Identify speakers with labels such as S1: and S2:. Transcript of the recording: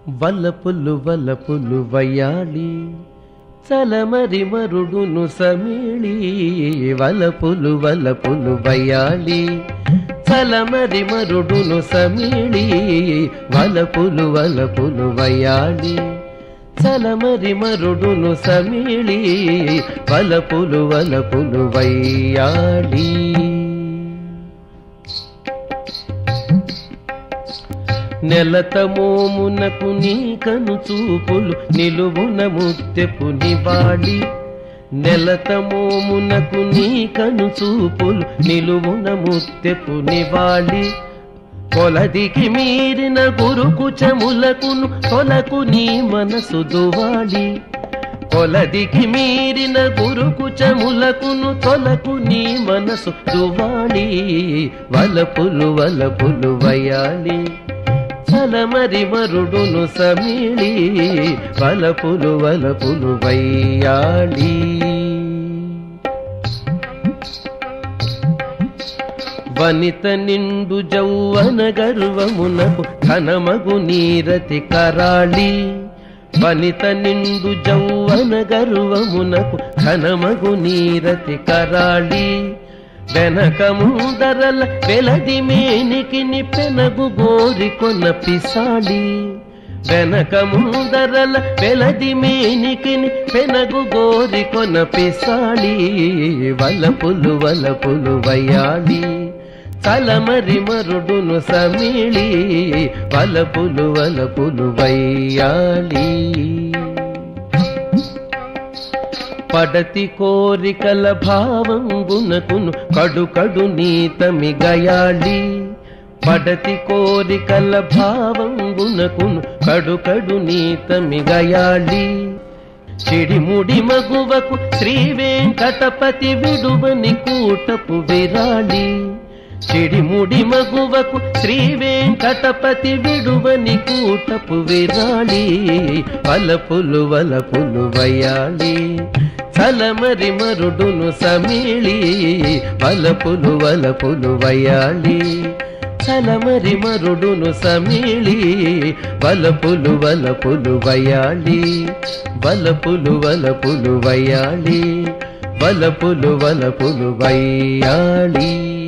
S1: వలపులు వలపులు వయాలి చలమరి మరుడును సమీళి వలపులు వలపులు వయాలి చలమరి మరుడును సమీళి వలపులు వలపులు వయాలి చలమరి మరుడును సమీళి వలపులు వలపులు వయ్యాలి నెలతమోమునకు నీ కను చూపులు నిలువున ముత్తెపు నివాళి నెలతమోమునకు నీ కను చూపులు నిలువున ముత్తెపు నివాళి కొలదికి మీరిన గురుకు చములకును తొలకు నీ మనసు దువాలి కొలదికి మీరిన గురుకు చములకును తొలకు నీ మనసు దువాలి వలపులు వలపులు వయాలి చలమరి మరుడును సమీళి వలపులు వలపులు వయ్యాలి వనిత నిండు జౌవన గర్వమునకు ఘనమగు నీరతి కరాళి వనిత నిండు జౌవన గర్వమునకు ఘనమగు నీరతి కరాళి వెనక ముందరల వెలది మేనికిని పెనగు గోరికొన పిసాలి వెనక ముందరల వెలది మేనికిని పెనగు గోరికొన పిసాలి వలపులు వలపులు వయాలి తలమరి మరుడును సమీళి వలపులు వలపులు వయ్యాలి పడతి కోరికల భావంగునకును కడు కడు నీతమి గయాలి పడతి కోరికల భావంగునకును కడు కడు నీతమి గయాలి చిడిముడి మగువకు శ్రీ వెంకటపతి విడువని కూటపు విరాళి చిడిముడి మగువకు శ్రీ వెంకటపతి విడువని కూటపు విరాళి వలపులు వలపులు వయాలి చలమరి మరుడును సమీళి వలపులు వలపులు వయాలి చలమరి మరుడును సమీళి వలపులు వలపులు వయాలి వలపులు వలపులు వయాలి వలపులు వలపులు వయ్యాలి